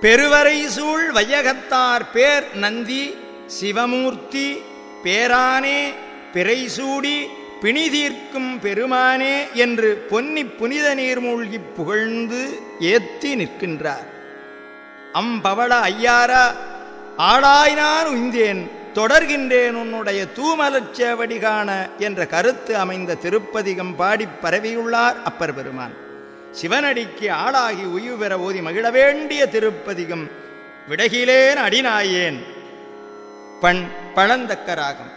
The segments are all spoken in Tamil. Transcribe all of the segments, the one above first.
பெருவரை சூழ் வையகத்தார் பேர் நந்தி சிவமூர்த்தி பேரானே பிறைசூடி பிணிதீர்க்கும் பெருமானே என்று பொன்னி புனித நீர் மூழ்கிப் புகழ்ந்து ஏத்தி நிற்கின்றார் அம்பவள ஐயாரா ஆளாய் நான் உய்ந்தேன் தொடர்கின்றேன் உன்னுடைய தூமலச் சேவடி காண என்ற கருத்து அமைந்த திருப்பதிகம் பாடிப் பரவியுள்ளார் அப்பர் பெருமான் சிவனடிக்கு ஆளாகி உய்வு பெற ஓதி மகிழ வேண்டிய திருப்பதிகம் விடகிலேன் அடிநாயேன் பண் பழந்தக்கராகம்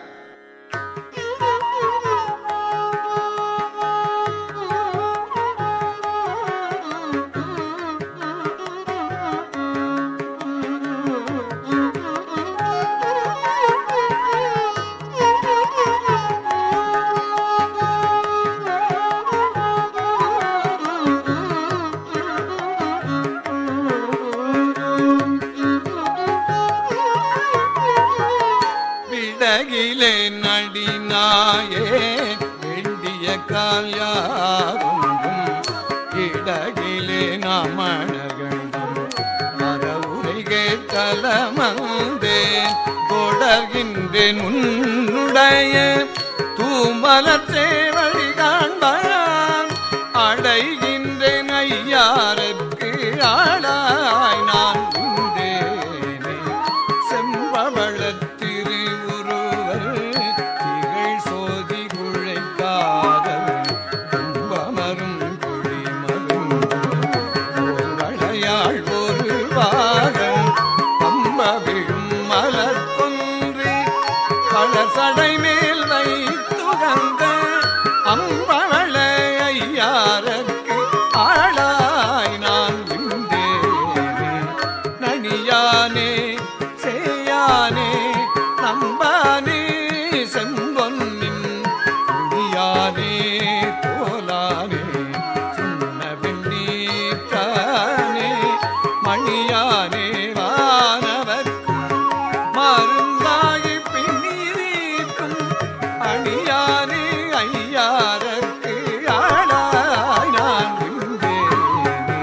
விடகிலே நடினாயே வேண்டிய கால் யாருங்கும் இடகிலே நாமணர்களும் மரவுரைகே தலமந்தேன் தொடர்கின்றேன் உன்னுடைய தூமலத்தே வழி காண்பான் அடைகின்றேன் ஐயாருக்கு ஆளாய் நான் உண்டேனே செம்பவளத் திருவுருவர் திகழ் சோதி குழைக்காதவர் கும்பமரும் குழிமரும் வளையாள் ஒரு வாரம் அம்ப விழும் மலர் கொன்று பழசடை மேல் வைத்துகந்த அம்பவள ஐயாரற்கு ஆளாய் நான் விந்தேனே நனியானே சேயானே நம்பானே செம்பொன்னின் குடியானே தோலானே சுண்ண வெண்ணீற்றானே மணியானே வானவர்க்கும் மருந்தாகி பின்னீரீக்கும் அணியானே ஐயாரற்கு ஆளாய் நான் விந்தேனே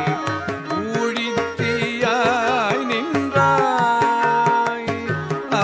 ஊழித்தீயாய் நின்றாய் ஆ,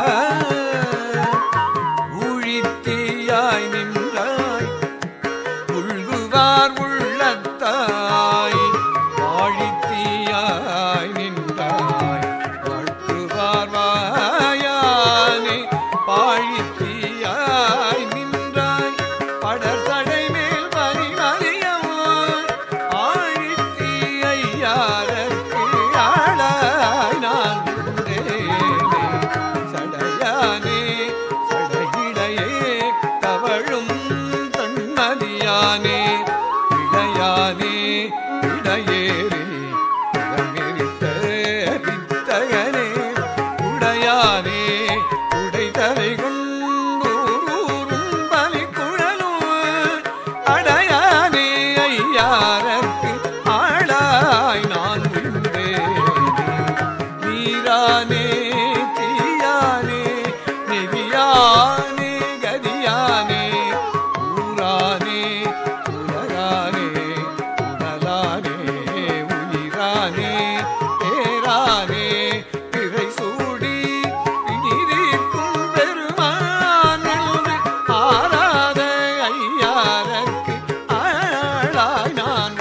ஊழித்தீயாய் நின்றாய் உள்குவார் உள்ளத்தாய் வாழித்தீயாய் நின்றாய் வாழ்த்துவார் வாயானே பாழித்தீயாய் நின்றாய் படர்தடை மேல் பரிமறியவாய் ஆழித்தீ ஐயாரற்கு ஆளாய் நான் உண்டேனே சடையானே சடையிடையே தவழும் தன்மதியானே இடையானே இடையேறே இடமெரித்த வித்தகனே உடையானே உடைதலை கொண்டூரும் பலி குழலும் அடையானே ஐயாரற்கு ஆளாய் நான் விழுந்தேனே நீரானே தீயானே நெறியானே கதியானே ஊரானே உலகானே உடலானே உயிரானே பேரானே பிறை சூடி பிடிதீர்க்கும் பெருமான் என்று ஆராத ஐயாரற்கு ஆளாய் நான்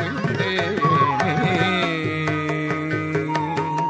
விழுந்தேனே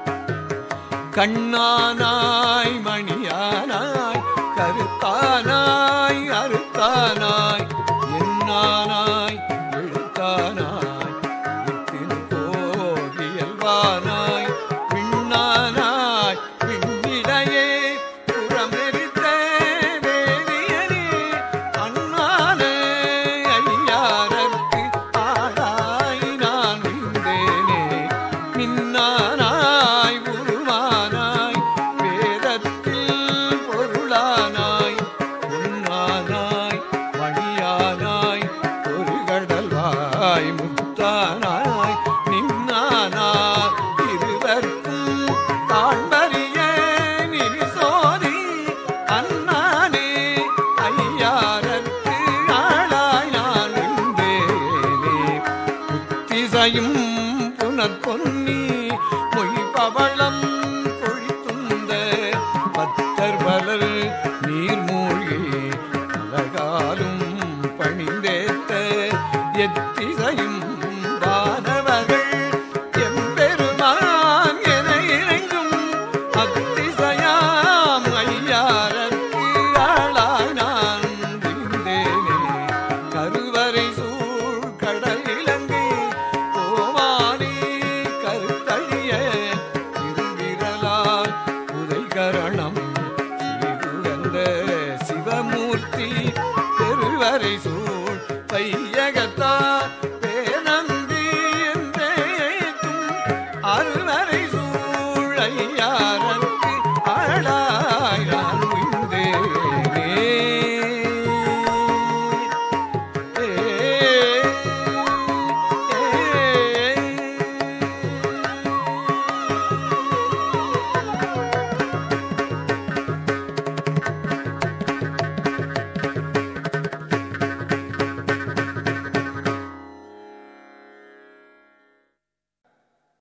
கண்ணானாய் மணியானாய் கருத்தானாய் அறுத்தானாய் என்னானாய் எழுத்தானாய் எழுத்தின் கோவியல்வானாய் விண்ணானாய் விண்ணிடையே புறமெரித்த வேதியனே அண்ணான ஐயாரற்கு ஆளாய் நான் விந்தேனே மின்னானாய் உருவானாய் வேதத்தில் பொருளானாய் பொன்னானாய் மணியானாய் ஒரு கடல்வாய் முத்தானாய் நின்னானாய் இருவர்க்கும் காண்பறிய நிரிசோதி அண்ணானே ஐயாரற்கு ஆளாய் நான் விந்தேனே திசையும் புனற்பொன்னி மொய் பவளம் கொழித்துந்த பத்தர் பலர் நீர்மூழ்கி அழகாலும் பணிந்தேத்த எத்திசையும் வானவர்கள் எம்பெருமான் என இறங்கும் அத்திசையாம் ஐயாரற்கு ஆளாய் நான் விழுந்தேனே கருவறை சூழ் கடல் இலங்கை கோமானி கருத்தழிய திருவிரலால் உதைகரணம் செய்துகந்த சிவமூர்த்தி பெருவரை சூழ் பையகத்தார் பேனந்தி என்றேக்கும் அருவரை